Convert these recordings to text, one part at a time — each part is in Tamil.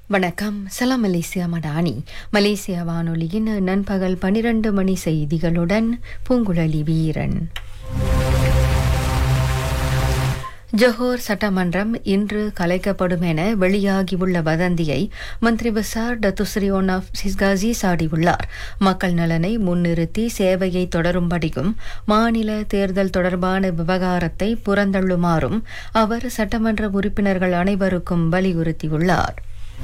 வணக்கம் சலாம் மலேசியா மடானி மலேசியா வானொலியின் நண்பகல் பனிரண்டு மணி செய்திகளுடன் பூங்குழலி வீரன் ஜொஹோர் சட்டமன்றம் இன்று கலைக்கப்படும் என வெளியாகியுள்ள வதந்தியை மந்திரி பசார் டத்துஸ்ரீ ஒனாப் சிஸ்காசி சாடியுள்ளார் மக்கள் நலனை முன்னிறுத்தி சேவையை தொடரும்படியும் மாநில தேர்தல் தொடர்பான விவகாரத்தை புறந்தள்ளுமாறும் அவர் சட்டமன்ற உறுப்பினர்கள் அனைவருக்கும் வலியுறுத்தியுள்ளார்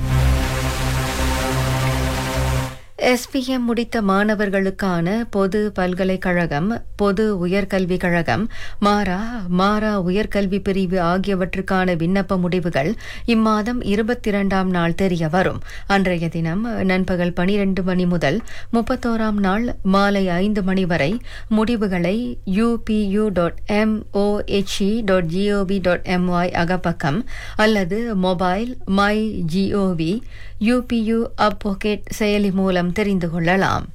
எஸ்பிஎம் முடித்த மாணவர்களுக்கான பொது பல்கலைக்கழகம் பொது உயர்கல்விக் கழகம் மாரா மாரா உயர்கல்வி பிரிவு ஆகியவற்றுக்கான விண்ணப்ப முடிவுகள் இம்மாதம் இருபத்தி இரண்டாம் நாள் தெரிய வரும் அன்றைய தினம் நண்பகல் பனிரெண்டு மணி முதல் முப்பத்தோராம் நாள் மாலை ஐந்து மணி வரை முடிவுகளை UPU dot MOHE dot GOV dot MY அகப்பக்கம் அல்லது mobile My GOV UPU app pocket செயலி மூலம் தெரிந்து கொள்ளலாம்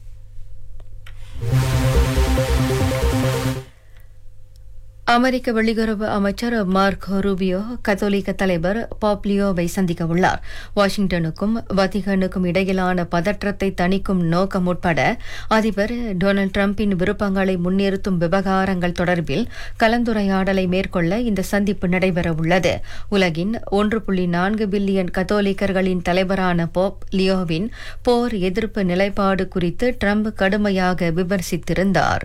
அமெரிக்க வெளியுறவு அமைச்சர் மார்க் ரூபியோ கத்தோலிக்க தலைவர் பாப்லியோவை சந்திக்க உள்ளார் வாஷிங்டனுக்கும் வத்திகனுக்கும் இடையிலான பதற்றத்தை தணிக்கும் நோக்கம் உட்பட அதிபர் டொனால்டு டிரம்பின் விருப்பங்களை முன்னிறுத்தும் விவகாரங்கள் தொடர்பில் கலந்துரையாடலை மேற்கொள்ள இந்த சந்திப்பு நடைபெறவுள்ளது உலகின் ஒன்று புள்ளி நான்கு பில்லியன் கத்தோலிக்கர்களின் தலைவரான போப் லியோவின் போர் எதிர்ப்பு நிலைப்பாடு குறித்து ட்ரம்ப் கடுமையாக விமர்சித்திருந்தார்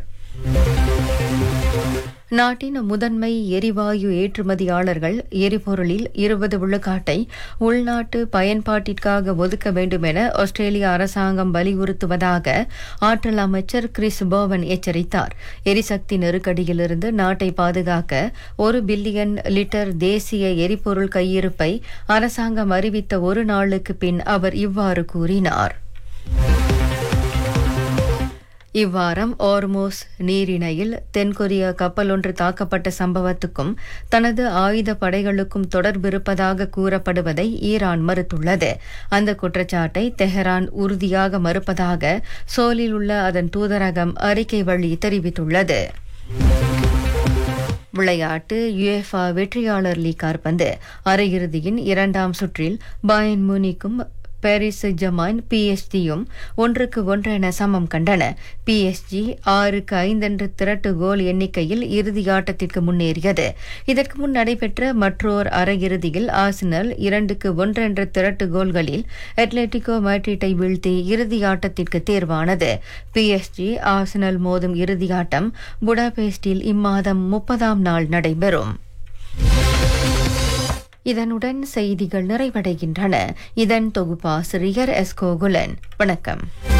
நாட்டின் முதன்மை எரிவாயு ஏற்றுமதியாளர்கள் எரிபொருளில் இருபது விழுக்காட்டை உள்நாட்டு பயன்பாட்டிற்காக ஒதுக்க வேண்டும் என ஆஸ்திரேலிய அரசாங்கம் வலியுறுத்துவதாக ஆற்றல் அமைச்சர் கிறிஸ் போவன் எச்சரித்தார் எரிசக்தி நெருக்கடியிலிருந்து நாட்டை பாதுகாக்க ஒரு பில்லியன் லிட்டர் தேசிய எரிபொருள் கையிருப்பை அரசாங்கம் அறிவித்த ஒரு நாளுக்கு பின் அவர் இவ்வாறு கூறினார் இவ்வாரம் ஓர்மோஸ் நீரிணையில் தென்கொரியா கப்பல் ஒன்று தாக்கப்பட்ட சம்பவத்துக்கும் தனது ஆயுத படைகளுக்கும் தொடர்பிருப்பதாக கூறப்படுவதை ஈரான் மறுத்துள்ளது அந்த குற்றச்சாட்டை தெஹரான் உறுதியாக மறுப்பதாக சோலில் உள்ள அதன் தூதரகம் அறிக்கை வழி தெரிவித்துள்ளது விளையாட்டு யுஎஃபா வெற்றியாளர் லீக் கார்பந்து அரையிறுதியின் இரண்டாம் சுற்றில் பாயன் முனிக்கும் பாரிஸ் ஜமான் பிஎஸ்டியும் ஒன்றுக்கு ஒன்றென சமம் கண்டன பிஎஸ்ஜி ஆறுக்கு ஐந்தென்ற திரட்டு கோல் எண்ணிக்கையில் இறுதி ஆட்டத்திற்கு முன்னேறியது இதற்கு முன் நடைபெற்ற மற்றோர் அரையிறுதியில் ஆர்சனல் இரண்டுக்கு ஒன்றென்ற திரட்டு கோல்களில் அட்லெட்டிகோ மேட்ரிட்டை வீழ்த்தி இறுதி ஆட்டத்திற்கு தேர்வானது பிஎஸ்ஜி ஆர்சனல் மோதும் இறுதியாட்டம் புடாபெஸ்டில் இம்மாதம் முப்பதாம் நாள் நடைபெறும் இதனுடன் செய்திகள் நிறைவடைகின்றன இதன் தொகுப்பாசிரியர் எஸ்கோகுலன் வணக்கம்